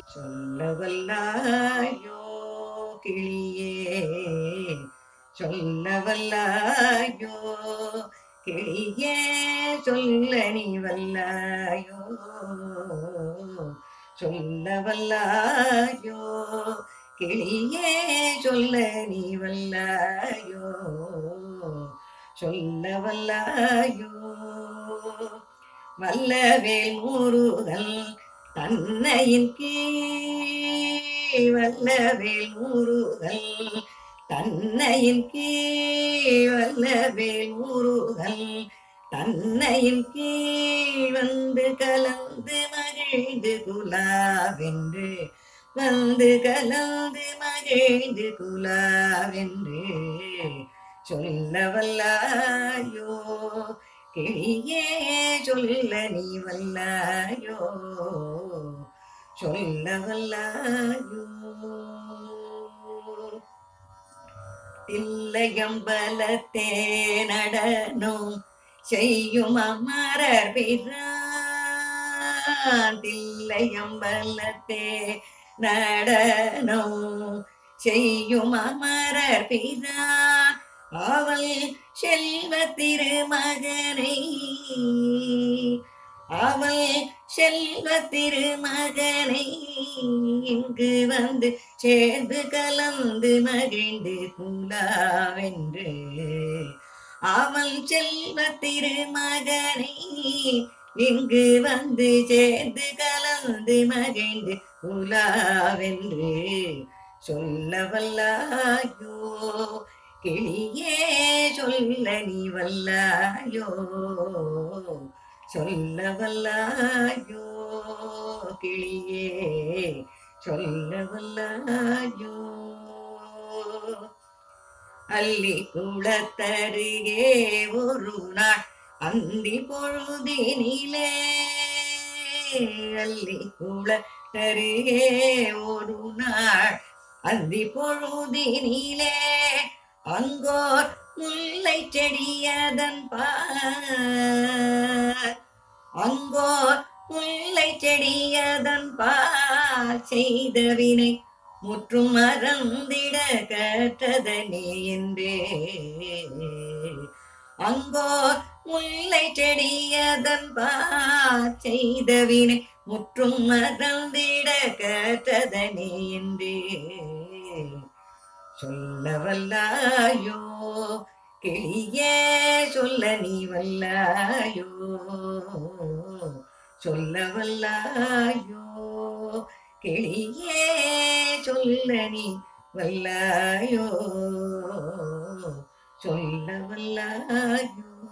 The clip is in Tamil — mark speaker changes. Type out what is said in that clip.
Speaker 1: சொல்ல வல்லாயோ கிளியே சொல்ல வல்லாயோ கிளியே சொல்ல நீ வல்லாயோ சொல்ல வல்லாயோ கிளியே சொல்ல நீ வல்லாயோ சொல்ல வல்லாயோ வல்லவேல் முருகன் தன்னையின் கீழ் வல்லவேல் முருகன் தன்னையின் கீழ் வல்லவேல் முருகன் தன்னையின் கீழ் வந்து கலந்து மகிழ்ந்து குலாவென்று வந்து கலந்து மகிழ்ந்து குலாவென்று சொல்ல வல்லாயோ கிளியே சொல்ல நீ வல்லாயோ சொல்ல வல்லாயோ தில்லையம்பலத்தே நடனம் செய்யும் அமரர் பிரான் தில்லையம்பலத்தே நடனம் செய்யும் அமரர் பிரான் அவள் செல்வ திருமகனை அவள் செல்வ திருமகனை இங்கு வந்து சேர்ந்து கலந்து மகிழ்ந்து குலாவென்று அவள் செல்வ திருமகனை இங்கு வந்து சேர்ந்து கலந்து மகிழ்ந்து குலாவென்று சொல்ல வல்லாயோ கிளியே சொல்ல நீ வல்லாயோ சொல்ல வல்லாயோ கிளியே சொல்ல வல்லாயோ அள்ளி குளத்தருகே ஒரு நாள் அந்தி பொழுதினிலே அள்ளி குளத்தருகே ஒரு நாள் அந்தி பொழுதினிலே அங்கோர் முல்லை செடியதன் பார் அங்கோர் முல்லை செடியதன் பார் செய்த வினை முற்றும் மறந்திட கற்றதனே என்றே அங்கோர் முல்லை செடியதன் பார் செய்த வினை முற்றும் மறந்திட கற்றதனே என்றே சொல்ல வல்லாயோ கிளியே சொல்ல நீ வல்லாயோ சொல்ல வல்லாயோ கிளியே சொல்ல நீ வல்லாயோ சொல்ல வல்லாயோ